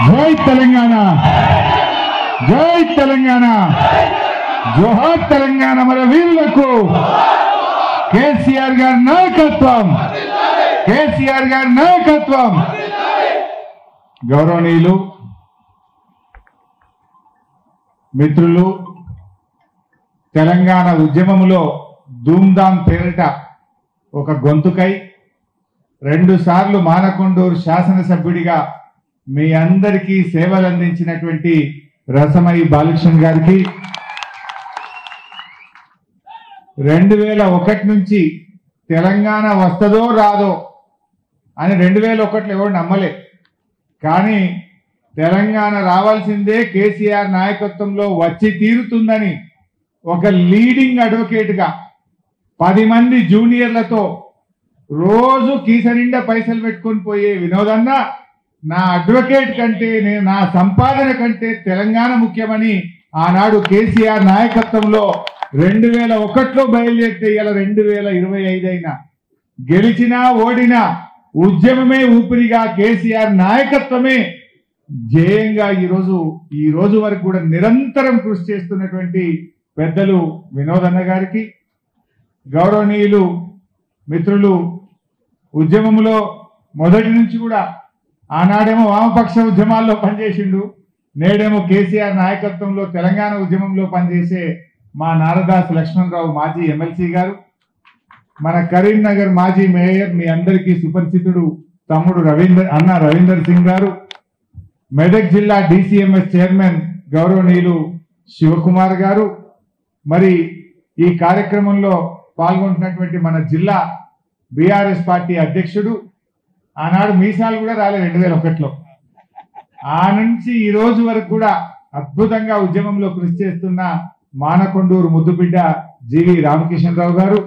జై తెలంగాణ జై తెలంగాణ జోహార్ తెలంగాణ మన వీరులకు కేసీఆర్ గారి నాయకత్వం కేసీఆర్ గారి నాయకత్వం గౌరవనీయులు మిత్రులు తెలంగాణ ఉద్యమములో ధూమ్ధాం పేరిట ఒక గొంతుకై రెండు సార్లు మానకొండూరు శాసనసభ్యుడిగా మీ అందరికీ సేవలు అందించినటువంటి రసమయి బాలకృష్ణ గారికి రెండు వేల ఒకటి నుంచి తెలంగాణ వస్తుందో రాదో అని రెండు వేల ఒకటిలో ఎవరు నమ్మలే కానీ తెలంగాణ రావాల్సిందే కేసీఆర్ నాయకత్వంలో వచ్చి తీరుతుందని ఒక లీడింగ్ అడ్వకేట్గా పది మంది జూనియర్లతో రోజు కీస నిండా పైసలు పెట్టుకొని పోయే వినోదన్న నా అడ్వకేట్ కంటే నేను నా సంపాదన కంటే తెలంగాణ ముఖ్యమని ఆనాడు కేసీఆర్ నాయకత్వంలో రెండు వేల ఒకటిలో బయలుదేరితే ఇలా రెండు వేల ఇరవై ఐదు అయినా గెలిచినా ఓడినా ఉద్యమమే ఊపిరిగా కేసీఆర్ నాయకత్వమే ధ్యేయంగా ఈరోజు ఈ రోజు వరకు కూడా నిరంతరం కృషి చేస్తున్నటువంటి పెద్దలు వినోదన్న గారికి గౌరవనీయులు మిత్రులు ఉద్యమంలో మొదటి నుంచి కూడా ఆనాడేమో వామపక్ష ఉద్యమాల్లో పనిచేసిండు నేడేమో కేసీఆర్ నాయకత్వంలో తెలంగాణ ఉద్యమంలో పనిచేసే మా నారదాస్ లక్ష్మణరావు మాజీ ఎమ్మెల్సీ గారు మన కరీంనగర్ మాజీ మేయర్ మీ అందరికీ సుపరిచితుడు తమ్ముడు రవీందర్ అన్న రవీందర్ సింగ్ గారు మెదక్ జిల్లా డిసిఎంఎస్ చైర్మన్ గౌరవనీయులు శివకుమార్ గారు మరి ఈ కార్యక్రమంలో పాల్గొంటున్నటువంటి మన జిల్లా బీఆర్ఎస్ పార్టీ అధ్యక్షుడు ఆనాడు మీసాలు కూడా రాలే రెండు వేల ఒకటిలో ఆ నుంచి ఈ రోజు వరకు కూడా అద్భుతంగా ఉద్యమంలో కృషి చేస్తున్న మానకొండూరు ముద్దుబిడ్డ జీవి రామకిషన్ రావు గారు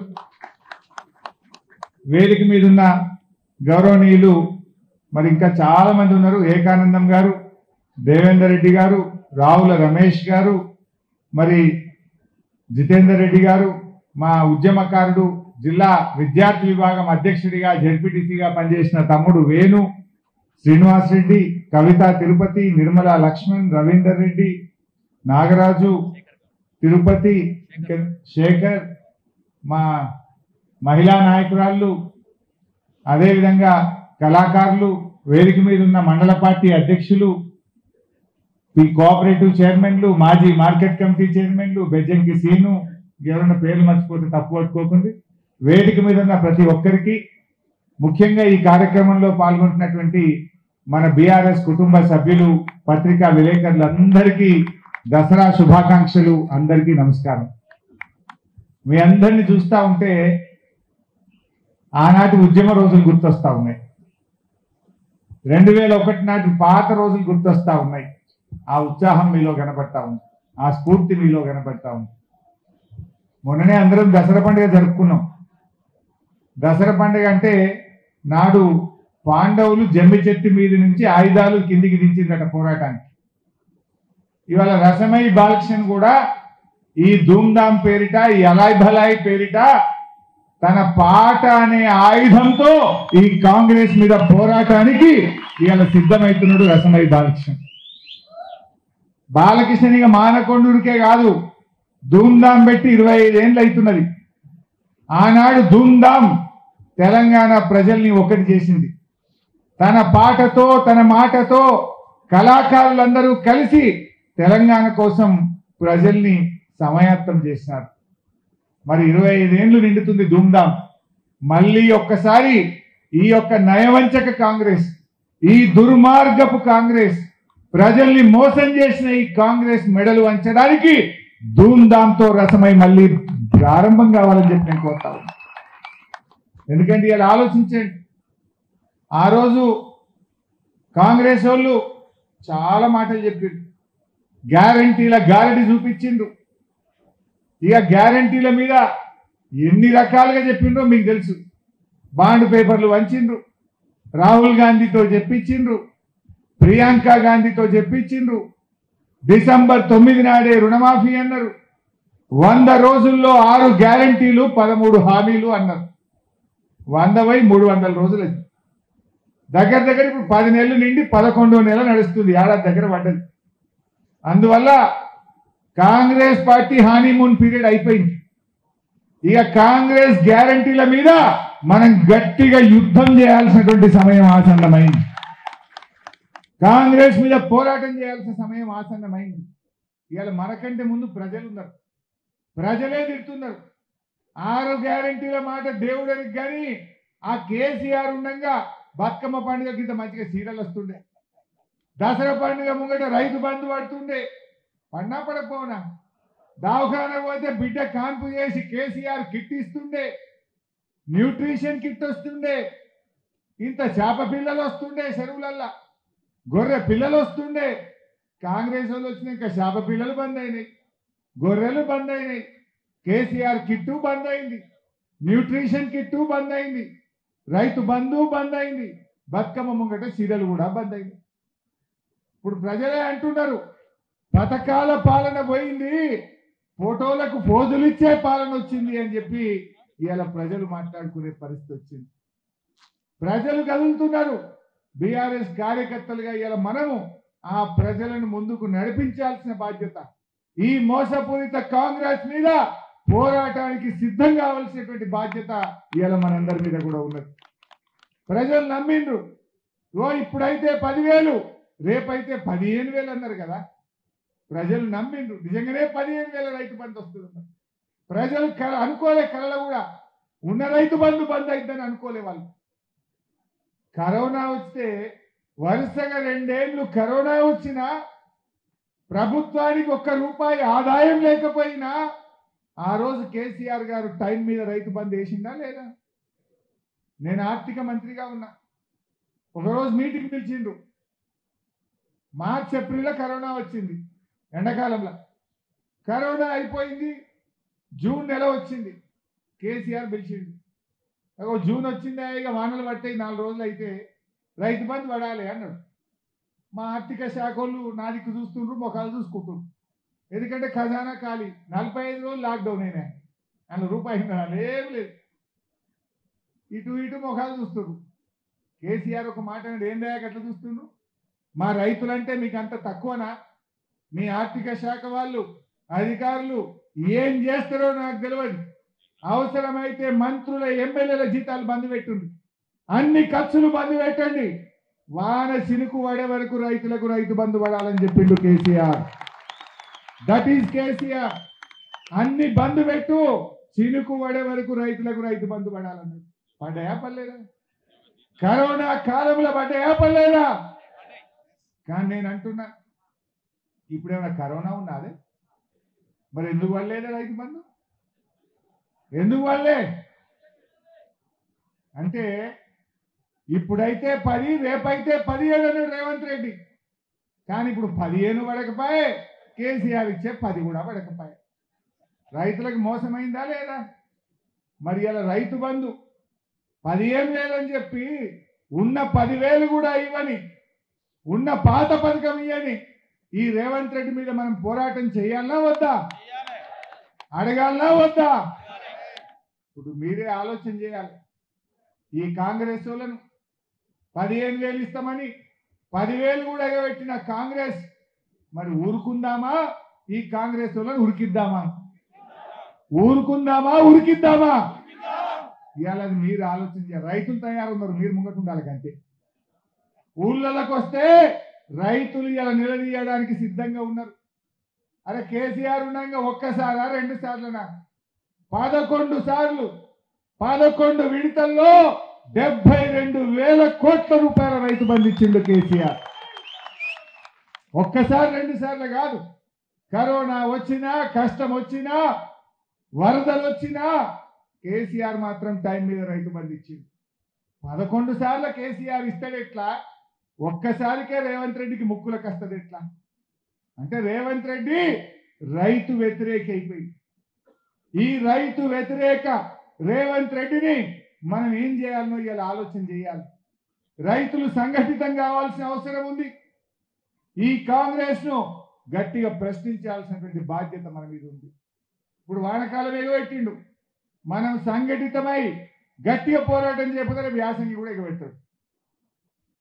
వేదిక మీద ఉన్న గౌరవనీయులు మరి ఇంకా చాలా మంది ఉన్నారు ఏకానందం గారు దేవేందర్ రెడ్డి గారు రావుల రమేష్ గారు మరి జితేందర్ రెడ్డి గారు మా ఉద్యమకారుడు జిల్లా విద్యార్థి విభాగం అధ్యక్షుడిగా జెడ్పీటీసీగా పనిచేసిన తమ్ముడు వేణు శ్రీనివాస్ రెడ్డి కవిత తిరుపతి నిర్మల లక్ష్మణ్ రవీందర్ రెడ్డి నాగరాజు తిరుపతి శేఖర్ మా మహిళా నాయకురాళ్ళు అదేవిధంగా కళాకారులు వేదిక మీద ఉన్న మండల పార్టీ అధ్యక్షులు ఈ కోఆపరేటివ్ చైర్మన్లు మాజీ మార్కెట్ కమిటీ చైర్మన్లు బెజ్జంకి సీను ఎవరైనా పేర్లు మర్చిపోతే తప్పు పట్టుకోకండి వేదిక మీద ఉన్న ప్రతి ఒక్కరికి ముఖ్యంగా ఈ కార్యక్రమంలో పాల్గొంటున్నటువంటి మన బీఆర్ఎస్ కుటుంబ సభ్యులు పత్రికా విలేకరులందరికీ దసరా శుభాకాంక్షలు అందరికీ నమస్కారం మీ అందరిని చూస్తా ఉంటే ఆనాటి ఉద్యమ రోజులు గుర్తొస్తా ఉన్నాయి రెండు వేల ఒకటి నాటి పాత రోజులు గుర్తొస్తా ఉన్నాయి ఆ ఉత్సాహం మీలో కనపడతా ఉంది ఆ స్ఫూర్తి మీలో కనపడతా ఉంది మొన్ననే అందరం దసరా పండుగ జరుపుకున్నాం దసరా పండుగ అంటే నాడు పాండవులు జమ్మి చెట్టు మీద నుంచి ఆయుధాలు కిందికి దించిందట పోరాటానికి ఇవాళ రసమై బాలకృష్ణ కూడా ఈ ధూమ్ధాం పేరిట ఈ అలాయ్ భలాయ్ పేరిట తన పాట అనే ఆయుధంతో ఈ కాంగ్రెస్ మీద పోరాటానికి ఇవాళ సిద్ధమవుతున్నాడు రసమై బాలకృష్ణ బాలకృష్ణనిగా మానకొండూరికే కాదు ధూమ్ధాం పెట్టి ఇరవై ఐదేళ్ళు అవుతున్నది ఆనాడు ధూమ్ధాం తెలంగాణ ప్రజల్ని ఒకటి చేసింది తన పాటతో తన మాటతో కళాకారులందరూ కలిసి తెలంగాణ కోసం ప్రజల్ని సమయాత్తం చేసినారు మరి ఇరవై ఐదేళ్లు నిండుతుంది ధూమ్ధాం మళ్ళీ ఒక్కసారి ఈ యొక్క నయవంచక కాంగ్రెస్ ఈ దుర్మార్గపు కాంగ్రెస్ ప్రజల్ని మోసం చేసిన ఈ కాంగ్రెస్ మెడలు వంచడానికి ధూమ్ధాంతో రసమై మళ్ళీ ప్రారంభం కావాలని చెప్పి నేను కోరుతా ఉన్నా. ఎందుకంటే ఇలా ఆలోచించండి ఆ రోజు కాంగ్రెస్ వాళ్ళు చాలా మాటలు చెప్పారు గ్యారంటీల గ్యారంటీ చూపించిండ్రు ఇక గ్యారంటీల మీద ఎన్ని రకాలుగా చెప్పిండ్రో మీకు తెలుసు బాండ్ పేపర్లు వంచిండ్రు రాహుల్ గాంధీతో చెప్పించిండ్రు ప్రియాంక గాంధీతో చెప్పించిండ్రు డిసెంబర్ తొమ్మిది నాడే రుణమాఫీ అన్నారు వంద రోజుల్లో ఆరు గ్యారంటీలు పదమూడు హామీలు అన్నారు వంద వై మూడు వందల రోజులు దగ్గర దగ్గర ఇప్పుడు పది నెలలు నిండి పదకొండో నెల నడుస్తుంది ఏడాది దగ్గర పడ్డది అందువల్ల కాంగ్రెస్ పార్టీ హానీమూన్ పీరియడ్ అయిపోయింది ఇక కాంగ్రెస్ గ్యారంటీల మీద మనం గట్టిగా యుద్ధం చేయాల్సినటువంటి సమయం ఆసన్నమైంది కాంగ్రెస్ మీద పోరాటం చేయాల్సిన సమయం ఆసన్నమైంది ఇవాళ మనకంటే ముందు ప్రజలు ఉన్నారు ప్రజలే తిడుతున్నారు ఆరు గ్యారంటీల మాట దేవుడానికి కానీ ఆ కేసీఆర్ ఉండగా బతుకమ్మ పండుగ కింద మంచిగా సీరియల్ వస్తుండే దసరా పండుగ ముంగట రైతు బంధు పడుతుండే పడినా పడకపోనా దవాఖాన పోతే బిడ్డ కాన్పు చేసి కేసీఆర్ కిట్ ఇస్తుండే న్యూట్రిషన్ కిట్ వస్తుండే ఇంత చేప పిల్లలు వస్తుండే చెరువులల్లా గొర్రె పిల్లలు వస్తుండే కాంగ్రెస్ వాళ్ళు వచ్చినాక చేప పిల్లలు బంద్ అయినాయి గొర్రెలు బంద్ అయినాయి కేసీఆర్ కిట్టు బంద్ అయింది న్యూట్రిషన్ కిట్టు బంద్ అయింది రైతు బంధు బంద్ అయింది బతుకమ్మ ముంగట చీరలు కూడా బంద్ అయింది ఇప్పుడు ప్రజలే అంటున్నారు పథకాల పాలన పోయింది ఫోటోలకు పోజులు ఇచ్చే పాలన వచ్చింది అని చెప్పి ఇవాళ ప్రజలు మాట్లాడుకునే పరిస్థితి వచ్చింది ప్రజలు కదులుతున్నారు బీఆర్ఎస్ కార్యకర్తలుగా ఇవాళ మనము ఆ ప్రజలను ముందుకు నడిపించాల్సిన బాధ్యత ఈ మోసపూరిత కాంగ్రెస్ మీద పోరాటానికి సిద్ధం కావాల్సినటువంటి బాధ్యత ఇవాళ మనందరి మీద కూడా ఉన్నది ప్రజలు నమ్మిండ్రు ఓ ఇప్పుడైతే పదివేలు రేపైతే పదిహేను వేలు అన్నారు కదా ప్రజలు నమ్మిండ్రు నిజంగానే పదిహేను వేల రైతు బంధు వస్తుంది ప్రజలు కల అనుకోలే కళలో కూడా ఉన్న రైతు బంధు బంద్ అయిద్దని అనుకోలే వాళ్ళు కరోనా వస్తే వరుసగా రెండేళ్లు కరోనా వచ్చినా ప్రభుత్వానికి ఒక్క రూపాయి ఆదాయం లేకపోయినా ఆ రోజు కేసీఆర్ గారు టైం మీద రైతు బంద్ వేసిందా లేదా నేను ఆర్థిక మంత్రిగా ఉన్నా ఒకరోజు మీటింగ్ పిలిచిండ్రు మార్చ్ ఏప్రిల్లో కరోనా వచ్చింది ఎండాకాలంలో కరోనా అయిపోయింది జూన్ నెల వచ్చింది కేసీఆర్ పిలిచిండు అగో జూన్ వచ్చిందా ఇక వానలు పట్టాయి నాలుగు రోజులు అయితే రైతు బంధు పడాలి అన్నాడు మా ఆర్థిక శాఖ వాళ్ళు నా దిక్కు చూస్తుండ్రు ముఖాలు చూసుకుంటుండ్రు ఎందుకంటే ఖజానా ఖాళీ నలభై ఐదు రోజులు లాక్డౌన్ అయినా అందులో రూపాయి ఏం లేదు ఇటు ఇటు ముఖాలు చూస్తుండ్రు కేసీఆర్ ఒక మాట అన్నాడు, ఏం దాకా అట్లా చూస్తుండ్రు మా రైతులంటే మీకు అంత తక్కువనా మీ ఆర్థిక శాఖ వాళ్ళు అధికారులు ఏం చేస్తారో నాకు తెలియదు అవసరమైతే మంత్రుల ఎమ్మెల్యేల జీతాలు బంద్ పెట్టుండి అన్ని ఖర్చులు బంద్ పెట్టండి వాన చినుకు పడే వరకు రైతులకు రైతు బంధు పడాలని చెప్పిండు కేసీఆర్ దట్ ఈస్ కేసీఆర్ అన్ని బంద్ పెట్టు చినుకు పడే వరకు రైతులకు రైతు బంధు పడాలన్నాడు పడ్డాయా పర్లేదా కరోనా కాలంలో పడ్డాయా పర్లేదా కానీ నేను అంటున్నా ఇప్పుడేమైనా కరోనా ఉన్నదే మరి ఎందుకు వల్లేదా రైతు బంధు ఎందుకు వల్లే అంటే ఇప్పుడైతే పది రేపైతే పదిహేడు అన్నాడు రేవంత్ రెడ్డి కానీ ఇప్పుడు పదిహేను పడకపోయే కేసీఆర్ ఇచ్చే పది కూడా పడకపోయే రైతులకు మోసమైందా లేదా మరి ఇలా రైతు బంధు పదిహేను వేలు అని చెప్పి ఉన్న పదివేలు కూడా ఇవ్వని ఉన్న పాత పథకం ఇవ్వని ఈ రేవంత్ రెడ్డి మీద మనం పోరాటం చేయాలనా వద్దా అడగాలనా వద్దా ఇప్పుడు మీరే ఆలోచన చేయాలి ఈ కాంగ్రెస్ వాళ్ళను పదిహేను వేలు ఇస్తామని పదివేలు కూడా ఎగబెట్టిన కాంగ్రెస్ మరి ఊరుకుందామా ఈ కాంగ్రెస్ వాళ్ళని ఉరికిద్దామా ఊరుకుందామా ఉరికిద్దామా ఇవాళ అది మీరు ఆలోచన చేయాలి రైతులు తయారున్నారు మీరు ముంగట ఉండాలి అంతే ఊళ్ళలోకి వస్తే రైతులు ఇలా నిలదీయడానికి సిద్ధంగా ఉన్నారు అరే కేసీఆర్ ఉండగా ఒక్కసారా రెండు సార్లనా పదకొండు సార్లు పదకొండు విడతల్లో డెబ్బై రెండు వేల కోట్ల రూపాయల రైతు బంధు ఇచ్చిండు కేసీఆర్ ఒక్కసారి రెండు సార్లు కాదు కరోనా వచ్చినా కష్టం వచ్చినా వరదలు వచ్చినా కేసీఆర్ మాత్రం టైం మీద రైతు బంధు ఇచ్చిండు పదకొండు సార్లు కేసీఆర్ ఇస్తాడు ఎట్లా ఒక్కసారికే రేవంత్ రెడ్డికి ముక్కులకు వస్తుంది ఎట్లా అంటే రేవంత్ రెడ్డి రైతు వ్యతిరేక అయిపోయింది ఈ రైతు వ్యతిరేక రేవంత్ రెడ్డిని మనం ఏం చేయాలనో ఇలా ఆలోచన చేయాలి రైతులు సంఘటితం కావాల్సిన అవసరం ఉంది ఈ కాంగ్రెస్ ను గట్టిగా ప్రశ్నించాల్సినటువంటి బాధ్యత మన మీద ఉంది ఇప్పుడు వానకాలం ఎగబెట్టిండు మనం సంఘటితమై గట్టిగా పోరాటం చేయకపోతే రేపు యాసంగి కూడా ఎగబెట్టాడు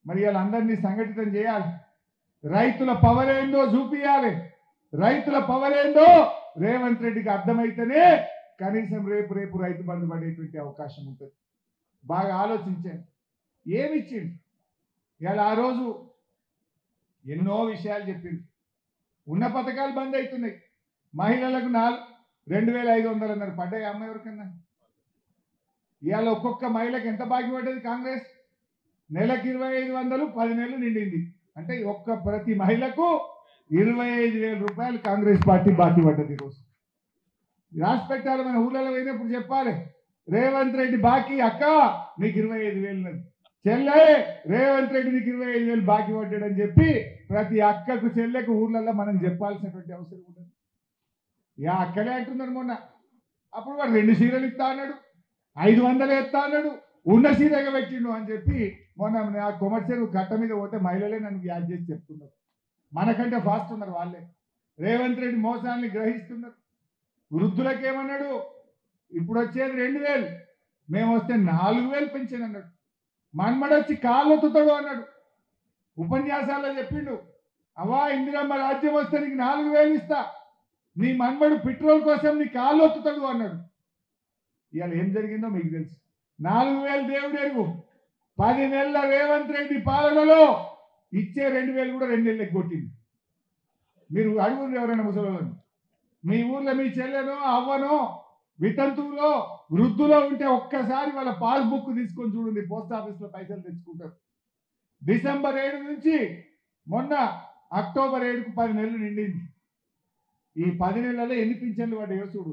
మరి వాళ్ళందరినీ సంఘటితం చేయాలి రైతుల పవర్ ఏందో చూపియాలి రైతుల పవర్ ఏందో రేవంత్ రెడ్డికి అర్థమైతేనే కనీసం రేపు రేపు రైతు బంధు పడేటువంటి అవకాశం ఉంటుంది బాగా ఆలోచించండి ఏమిచ్చింది ఇవాళ ఆ రోజు ఎన్నో విషయాలు చెప్పింది ఉన్న పథకాలు బంద్ అవుతున్నాయి మహిళలకు నాలుగు రెండు వేల ఐదు వందలు అన్నారు పడ్డాయి అమ్మ ఎవరికన్నా ఇవాళ ఒక్కొక్క మహిళకు ఎంత బాకీ పడ్డది కాంగ్రెస్ నెలకు ఇరవై ఐదు వందలు పది నెలలు నిండింది అంటే ఒక్క ప్రతి మహిళకు ఇరవై ఐదు వేల రూపాయలు కాంగ్రెస్ పార్టీ బాకీ పడ్డది ఈరోజు రాసి పెట్టాలి మన ఊళ్ళలో పోయినప్పుడు చెప్పాలి రేవంత్ రెడ్డి బాకీ అక్క నీకు ఇరవై ఐదు వేలు ఉన్నది చెల్లె రేవంత్ రెడ్డి నీకు ఇరవై ఐదు వేలు బాకీ పడ్డాడని చెప్పి ప్రతి అక్కకు చెల్లెకు ఊర్లలో మనం చెప్పాల్సినటువంటి అవసరం ఉండదు యా అక్కలే అంటున్నారు మొన్న అప్పుడు వాడు రెండు చీరలు ఇస్తా అన్నాడు ఐదు వందలు ఇస్తా అన్నాడు ఉన్న చీరగా పెట్టిండు అని చెప్పి మొన్న నా కొమర్షియల్ కట్ట మీద పోతే మహిళలే నన్ను యాడ్ చేసి చెప్తున్నారు మనకంటే ఫాస్ట్ ఉన్నారు వాళ్ళే రేవంత్ రెడ్డి మోసాన్ని గ్రహిస్తున్నారు వృద్ధులకు ఏమన్నాడు ఇప్పుడు వచ్చేది రెండు వేలు మేము వస్తే నాలుగు వేలు పెంచాను అన్నాడు మన్మడు వచ్చి కాళ్ళు ఒత్తుతాడు అన్నాడు ఉపన్యాసాల్లో చెప్పిండు అవా ఇందిరమ్మ రాజ్యం వస్తే నీకు నాలుగు వేలు ఇస్తా నీ మన్మడు పెట్రోల్ కోసం నీ కాళ్ళు ఒత్తుతాడు అన్నాడు ఇవాళ ఏం జరిగిందో మీకు తెలుసు నాలుగు వేలు దేవుడు ఎరుగు పది నెలల రేవంత్ రెడ్డి పాలనలో ఇచ్చే రెండు వేలు కూడా రెండు నెలలకు కొట్టింది మీరు అడుగురు ఎవరైనా ముసలిని మీ ఊర్లో మీ చెల్లెనో అవ్వనో వితంతువులో వృద్ధులో ఉంటే ఒక్కసారి వాళ్ళ పాస్బుక్ తీసుకొని చూడండి పోస్ట్ ఆఫీస్లో పైసలు తెచ్చుకుంటారు డిసెంబర్ ఏడు నుంచి మొన్న అక్టోబర్ ఏడుకు పది నెలలు నిండింది ఈ పది నెలల్లో ఎన్ని పింఛన్లు పడ్డాయో చూడు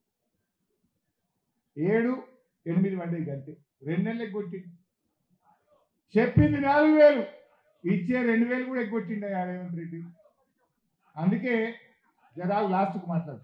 ఏడు ఎనిమిది పడ్డాయి గంటే రెండు నెలలకు కొట్టింది చెప్పింది నాలుగు వేలు ఇచ్చే రెండు వేలు కూడా ఎగ్గొట్టిండే రేవంత్ రెడ్డి అందుకే జరా లాస్ట్కు మాట్లాడు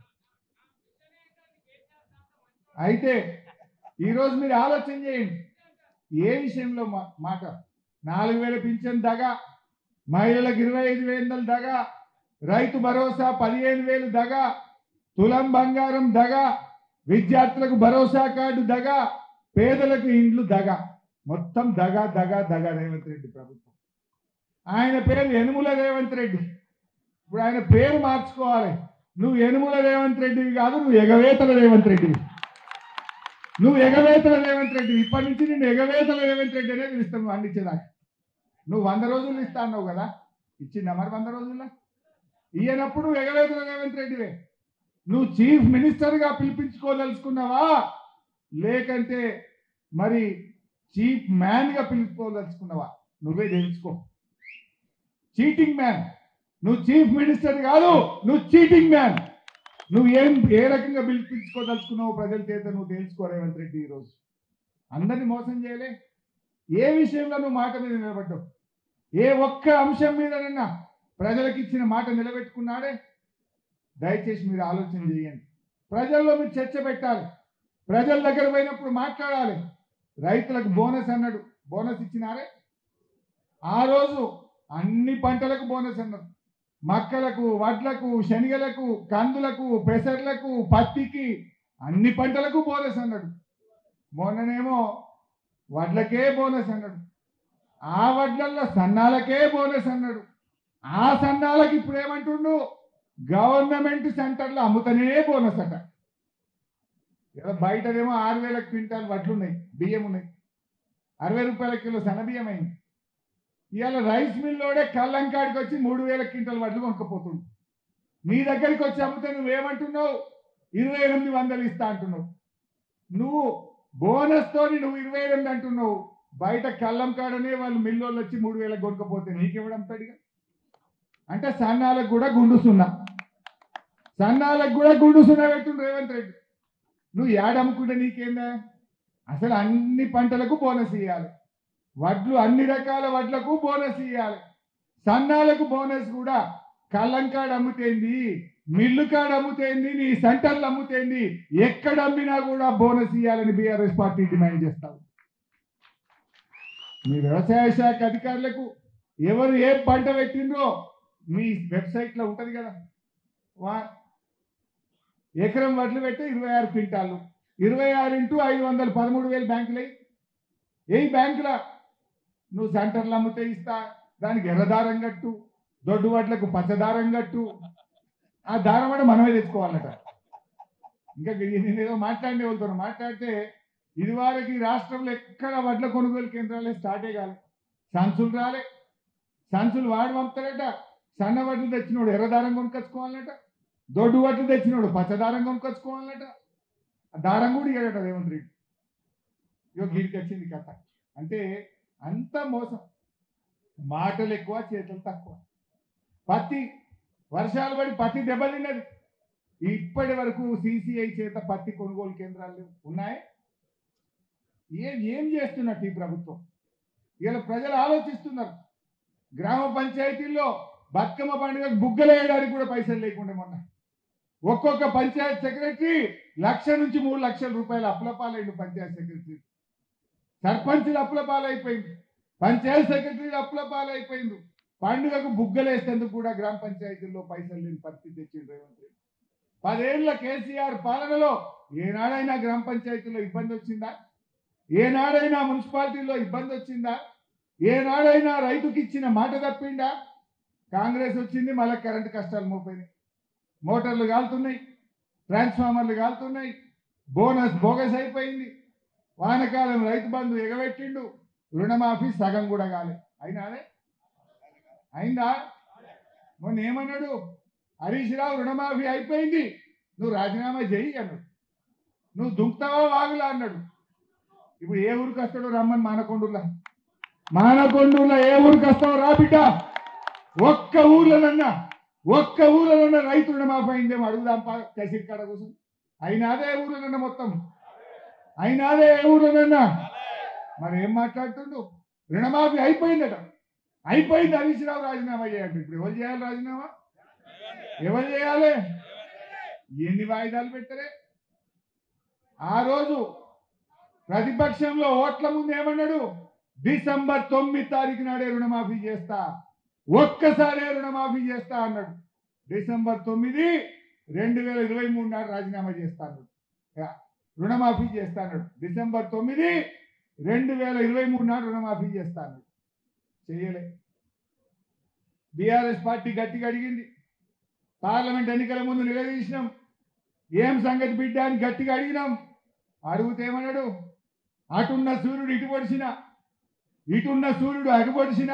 అయితే ఈరోజు మీరు ఆలోచన చేయండి ఏ విషయంలో మా- మాట నాలుగు వేల పింఛన్ దగా మహిళలకు ఇరవై ఐదు వేల దగా రైతు భరోసా పదిహేను వేలు దగా తులం బంగారం దగా విద్యార్థులకు భరోసా కార్డు దగా పేదలకు ఇండ్లు దగా మొత్తం దగా దగా దగా రేవంత్ రెడ్డి ప్రభుత్వం ఆయన పేరు యనుముల రేవంత్ రెడ్డి ఇప్పుడు ఆయన పేరు మార్చుకోవాలి నువ్వు యనుముల రేవంత్ రెడ్డివి కాదు నువ్వు ఎగవేతల రేవంత్ రెడ్డివి నువ్వు ఎగవేతల రేవంత్ రెడ్డి ఇప్పటి నుంచి నేను ఎగవేతల రేవంత్ రెడ్డి అనే పిలుస్తాను నువ్వు అందించేదాకా నువ్వు వంద రోజులు ఇస్తా అన్నావు కదా ఇచ్చిందా మరి వంద రోజుల్లో ఇయ్యనప్పుడు ఎగవేతల రేవంత్ రెడ్డివే నువ్వు చీఫ్ మినిస్టర్గా పిలిపించుకోదలుచుకున్నావా లేకంటే మరి చీఫ్ మ్యాన్గా పిలుచుకోదలుచుకున్నావా నువ్వే తెలుసుకో చీటింగ్ మ్యాన్ నువ్వు చీఫ్ మినిస్టర్ కాదు నువ్వు చీటింగ్ మ్యాన్ నువ్వు ఏం ఏ రకంగా పిలిపించుకోదలుచుకున్నావు ప్రజల చేత నువ్వు తెలుసుకో రేవంత్ రెడ్డి ఈరోజు అందరిని మోసం చేయలే ఏ విషయంలో నువ్వు మాట మీద నిలబడ్డావు ఏ ఒక్క అంశం మీదనన్నా ప్రజలకు ఇచ్చిన మాట నిలబెట్టుకున్నాడే దయచేసి మీరు ఆలోచన చేయండి ప్రజల్లో మీరు చర్చ పెట్టాలి ప్రజల దగ్గర పోయినప్పుడు మాట్లాడాలి రైతులకు బోనస్ అన్నాడు బోనస్ ఇచ్చినారే ఆ రోజు అన్ని పంటలకు బోనస్ అన్నారు మక్కలకు వడ్లకు శనగలకు కందులకు పెసర్లకు పత్తికి అన్ని పంటలకు బోనస్ అన్నాడు మొన్ననేమో వడ్లకే బోనస్ అన్నాడు ఆ వడ్లల్లో సన్నాలకే బోనస్ అన్నాడు ఆ సన్నాలకు ఇప్పుడు ఏమంటుండు గవర్నమెంట్ సెంటర్లో అమ్ముతనే బోనస్ అట ఇలా బయటనేమో ఆరు వేల క్వింటాల్ వడ్లు ఉన్నాయి బియ్యం ఉన్నాయి అరవై రూపాయల కిలో సన్న బియ్యం అయింది ఇవాళ రైస్ మిల్లోడే కల్లంకాడికి వచ్చి మూడు వేల క్వింటాల్ వడ్లు కొనుక్కపోతుంది నీ దగ్గరికి వచ్చి అమ్మితే నువ్వేమంటున్నావు ఇరవై ఎనిమిది వందలు ఇస్తా అంటున్నావు నువ్వు బోనస్ తోని నువ్వు ఇరవై ఎనిమిది అంటున్నావు బయట కల్లం కాడనే వాళ్ళు మిల్లోళ్ళు వచ్చి మూడు వేలకు కొనుక్కపోతే నీకెవడం అమ్ముతాడుగా అంటే సన్నాలకు కూడా గుండు సున్నా సన్నాలకు కూడా గుండు సున్నా పెట్టుండు రేవంత్ రెడ్డి నువ్వు ఏడమ్ముకుంటే నీకేందా అసలు అన్ని పంటలకు బోనస్ ఇవ్వాలి వడ్లు అన్ని రకాల వడ్లకు బోనస్ ఇవ్వాలి సన్నాలకు బోనస్ కూడా కళ్ళం కాడ అమ్ముతేంది మిల్లు కాడ అమ్ముతేంది నీ సెంటర్లు అమ్ముతేంది ఎక్కడ అమ్మినా కూడా బోనస్ ఇవ్వాలని బీఆర్ఎస్ పార్టీ డిమాండ్ చేస్తావు మీ వ్యవసాయ శాఖ అధికారులకు ఎవరు ఏ పంట పెట్టిండ్రో మీ వెబ్సైట్లో ఉంటుంది కదా వా ఎకరం వడ్లు పెట్టి ఇరవై ఆరు క్వింటాలు ఇరవై ఆరు ఇంటూ ఐదు వందలు పదమూడు వేలు బ్యాంకులు ఏ బ్యాంకుల నువ్వు సెంటర్లు అమ్మితే ఇస్తా దానికి ఎర్రదారం కట్టు దొడ్డు వడ్లకు పచ్చదారం కట్టు ఆ దారం కూడా మనమే తెచ్చుకోవాలట ఇంకా నేను ఏదో మాట్లాడే వెళ్తాను మాట్లాడితే ఇది వారికి రాష్ట్రంలో ఎక్కడ వడ్ల కొనుగోలు కేంద్రాలే స్టార్టే కాలే సంచులు రాలే సంచులు వాడు పంపుతాడట సన్న వడ్లు తెచ్చినోడు ఎర్రదారం కొనుకొచ్చుకోవాలట దొడ్డు వడ్లు తెచ్చినోడు పచ్చదారం కొనుకొచ్చుకోవాలట ఆ దారం కూడా ఇవ్వడట రేవంత్ రెడ్డి ఇగో గీడికి వచ్చింది కథ అంటే అంత మోసం మాటలు ఎక్కువ చేతులు తక్కువ పత్తి వర్షాలు పడి పత్తి దెబ్బతిన్నది ఇప్పటి వరకు సిసిఐ చేత పత్తి కొనుగోలు కేంద్రాలు ఉన్నాయి ఏం ఏం చేస్తున్నట్టు ఈ ప్రభుత్వం ఇలా ప్రజలు ఆలోచిస్తున్నారు గ్రామ పంచాయతీల్లో బతుకమ్మ పండుగ బుగ్గలేయడానికి కూడా పైసలు లేకుండా మొన్న ఒక్కొక్క పంచాయత్ సెక్రటరీ లక్ష నుంచి మూడు లక్షల రూపాయలు అప్పులపాలైండు పంచాయత్ సెక్రటరీ సర్పంచులు అప్పులపాలైపోయింది పంచాయత్ సెక్రటరీలు అప్పులపాలైపోయింది పండుగకు బుగ్గలేసేందుకు కూడా గ్రామ పంచాయతీల్లో పైసలు లేని పరిస్థితి తెచ్చిండు రేవంత్ రెడ్డి పదేళ్ల కేసీఆర్ పాలనలో ఏనాడైనా గ్రామ పంచాయతీలో ఇబ్బంది వచ్చిందా ఏనాడైనా మున్సిపాలిటీలో ఇబ్బంది వచ్చిందా ఏనాడైనా రైతుకి ఇచ్చిన మాట తప్పిండా కాంగ్రెస్ వచ్చింది మళ్ళీ కరెంటు కష్టాలు మోపోయినాయి మోటార్లు కాలుతున్నాయి ట్రాన్స్ఫార్మర్లు కాలుతున్నాయి బోనస్ బోగస్ అయిపోయింది వానకాలం రైతు బంధు ఎగబెట్టిండు రుణమాఫీ సగం కూడా కాలే అయినా అదే అయిందా మొన్న ఏమన్నాడు హరీష్ రావు రుణమాఫీ అయిపోయింది నువ్వు రాజీనామా చెయ్యి అన్నాడు నువ్వు దుంకుతావా వాగులా అన్నాడు ఇప్పుడు ఏ ఊరికి వస్తాడో రమ్మని మానకొండూరులా మానకొండూరులో ఏ ఊరికి వస్తావు రా బిడ్డ ఒక్క ఊర్లోనన్నా ఒక్క ఊర్లోనన్నా రైతు రుణమాఫీ అయిందేమో అడుగుదాం కసిరి కాడ కోసం అయినాదే ఊర్లోనన్నా మొత్తం అయినాదే ఏ ఊర్లోనన్నా మరి ఏం మాట్లాడుతుండు రుణమాఫీ అయిపోయిందట అయిపోయింది హరీష్ రావు రాజీనామా చేయండి ఇప్పుడు ఎవరు చేయాలి రాజీనామా ఎవరు చేయాలి ఎన్ని వాయిదాలు పెట్టరే ఆ రోజు ప్రతిపక్షంలో ఓట్ల ముందు ఏమన్నాడు డిసెంబర్ తొమ్మిది తారీఖు నాడే రుణమాఫీ చేస్తా ఒక్కసారే రుణమాఫీ చేస్తా అన్నాడు డిసెంబర్ తొమ్మిది రెండు వేల ఇరవై మూడు నాడు రాజీనామా చేస్తా అన్నాడు యా, రుణమాఫీ చేస్తా అన్నాడు డిసెంబర్ తొమ్మిది రెండు వేల ఇరవై మూడు నాడు రుణమాఫీ చేస్తా అన్నాడు చేయలే బీఆర్ఎస్ పార్టీ గట్టిగా అడిగింది పార్లమెంట్ ఎన్నికల ముందు నిలదీసినాం ఏం సంగతి బిడ్డ అని గట్టిగా అడిగినాం అడిగితే ఏమన్నాడు అటున్న సూర్యుడు ఇటు పొడిచిన ఇటున్న సూర్యుడు అటు పొడిచిన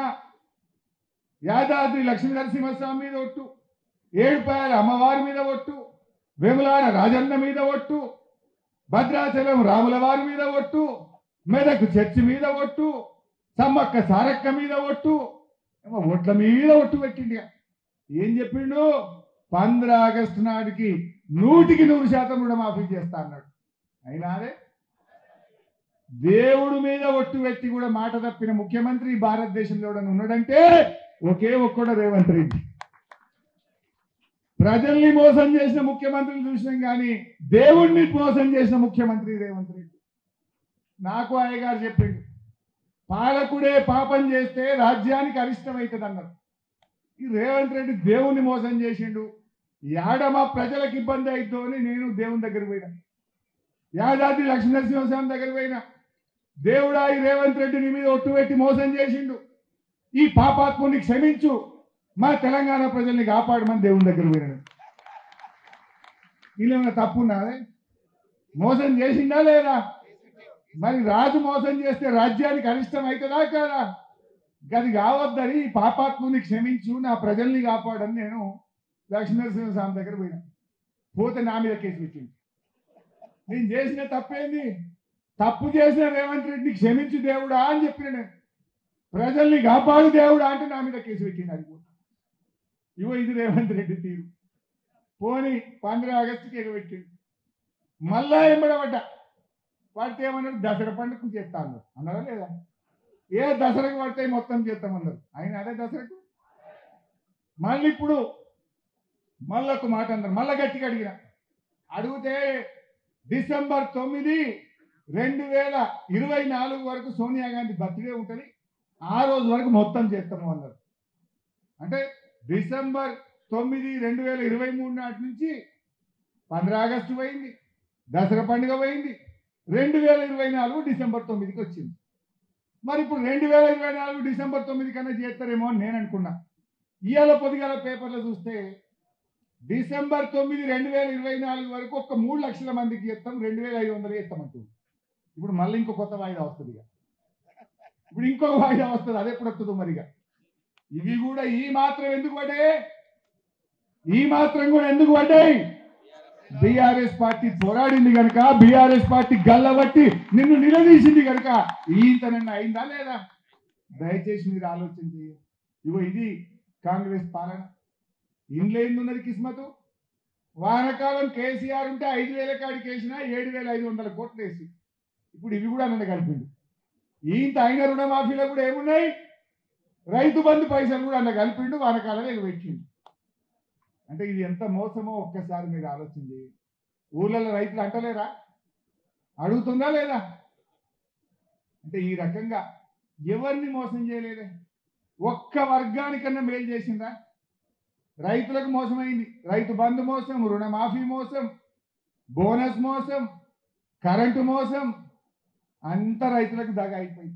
యాదాద్రి లక్ష్మీ నరసింహస్వామి మీద ఒట్టు ఏడుపాయల అమ్మవారి మీద ఒట్టు వేములాడ రాజన్న మీద ఒట్టు భద్రాచలం రాముల వారి మీద ఒట్టు మెదక్ చర్చి మీద ఒట్టు సమ్మక్క సారక్క మీద ఒట్టు ఏమో ఒట్ల మీద ఒట్టు పెట్టిండి ఇక. ఏం చెప్పిండు పంద్ర ఆగస్టు నాటికి నూటికి నూరు శాతం రుణమాఫీ చేస్తా అన్నాడు అయినా అదే దేవుడు మీద ఒట్టు పెట్టి కూడా మాట తప్పిన ముఖ్యమంత్రి ఈ భారతదేశంలో ఎవడన్నా ఉన్నాడంటే ఒకే ఒక్కడు రేవంత్ రెడ్డి ప్రజల్ని మోసం చేసిన ముఖ్యమంత్రిని చూసినాం కానీ దేవుణ్ణి మోసం చేసిన ముఖ్యమంత్రి రేవంత్ రెడ్డి నాకు అయ్యగారు చెప్పిండు పాలకుడే పాపం చేస్తే రాజ్యానికి అరిష్టమవుతుంది అన్నారు ఈ రేవంత్ రెడ్డి దేవుణ్ణి మోసం చేసిండు యాడ మా ప్రజలకు ఇబ్బంది అయిద్దో అని నేను దేవుని దగ్గర పోయినా యాదాద్రి లక్ష్మీనరసింహస్వామి దగ్గర పోయినా దేవుడా ఈ రేవంత్ రెడ్డి నీ మీద ఒట్టు పెట్టి మోసం చేసిండు ఈ పాపాత్ముని క్షమించు మా తెలంగాణ ప్రజల్ని కాపాడమని దేవుని దగ్గర పోయినాడు వీళ్ళేమైనా తప్పు ఉన్నదే మోసం చేసిందా లేదా మరి రాజు మోసం చేస్తే రాజ్యానికి అరిష్టం అవుతుందా కాదా గది కావద్దని ఈ పాపాత్ముని క్షమించు నా ప్రజల్ని కాపాడని నేను లక్ష్మీనరసింహ స్వామి దగ్గర పోయినా పోతే నా మీద కేసు పెట్టింది నేను చేసిన తప్పేంది తప్పు చేసిన రేవంత్ రెడ్డిని క్షమించు దేవుడా అని చెప్పిన నేను ప్రజల్ని కాపాడు దేవుడా అంటే నా మీద కేసు పెట్టింది అది కూడా ఇవో ఇది రేవంత్ రెడ్డి తీరు పోని పంద్ర ఆగస్టుకి ఎగబెట్టిండు మళ్ళా ఎంబడబడ్డా పడితే ఏమన్నారు దసరా పండుగ చేస్తా అన్నారు అన్నారా లేదా ఏ దసరాకు పడితే మొత్తం చేస్తామన్నారు ఆయన అదే దసరాకు మళ్ళీ ఇప్పుడు మళ్ళీ ఒక మాట అన్నారు మళ్ళీ గట్టిగా అడిగిన అడిగితే డిసెంబర్ తొమ్మిది రెండు వేల ఇరవై నాలుగు వరకు సోనియా గాంధీ బర్త్డే ఉంటుంది ఆ రోజు వరకు మొత్తం చేస్తాము అన్నారు అంటే డిసెంబర్ తొమ్మిది రెండు వేల ఇరవై మూడు నాటి నుంచి పంద్ర ఆగస్టు పోయింది దసరా పండుగ పోయింది రెండు వేల ఇరవై నాలుగు డిసెంబర్ తొమ్మిదికి వచ్చింది మరి ఇప్పుడు రెండు వేల ఇరవై నాలుగు డిసెంబర్ తొమ్మిది కన్నా చేస్తారేమో అని నేను అనుకున్నా ఇవాళ పొద్దుగాల పేపర్లో చూస్తే డిసెంబర్ తొమ్మిది రెండు వేల ఇరవై నాలుగు వరకు ఒక మూడు లక్షల మందికి ఇస్తాం రెండు వేల ఐదు వందలు ఇస్తామంటుంది ఇప్పుడు మళ్ళీ ఇంకో కొత్త వాయిదా వస్తుంది ఇక ఇప్పుడు ఇంకొక వాయిదా వస్తుంది అది ఎప్పుడు వస్తుందో మరిగా ఇవి కూడా ఈ మాత్రం ఎందుకు పడ్డాయి ఈ మాత్రం కూడా ఎందుకు పడ్డాయి బీఆర్ఎస్ పార్టీ పోరాడింది కనుక బీఆర్ఎస్ పార్టీ గల్లబట్టి నిన్ను నిలదీసింది కనుక ఈతనన్నా అయిందా లేదా దయచేసి మీరు ఆలోచన చేయండి ఇగో ఇది కాంగ్రెస్ పాలన ఇంట్లో ఏందున్నది కిస్మతు వానకాలం కేసీఆర్ ఉంటే ఐదు వేల కాడికి వేసినా ఏడు వేల ఐదు వందల కోట్లు వేసి ఇప్పుడు ఇవి కూడా నన్ను కలిపింది ఈంత అయిన రుణమాఫీలో కూడా ఏమున్నాయి రైతు బంధు పైసలు కూడా అన్న కలిపిండు వానకాలం ఇక పెట్టిండు అంటే ఇది ఎంత మోసమో ఒక్కసారి మీరు ఆలోచన చేయండి ఊళ్ళలో రైతులు అంటలేరా అడుగుతుందా లేదా అంటే ఈ రకంగా ఎవరిని మోసం చేయలేదే ఒక్క వర్గానికన్నా మేలు చేసిందా రైతులకు మోసమైంది రైతు బంధు మోసం రుణమాఫీ మోసం బోనస్ మోసం కరెంటు మోసం అంత రైతులకు దగ అయిపోయింది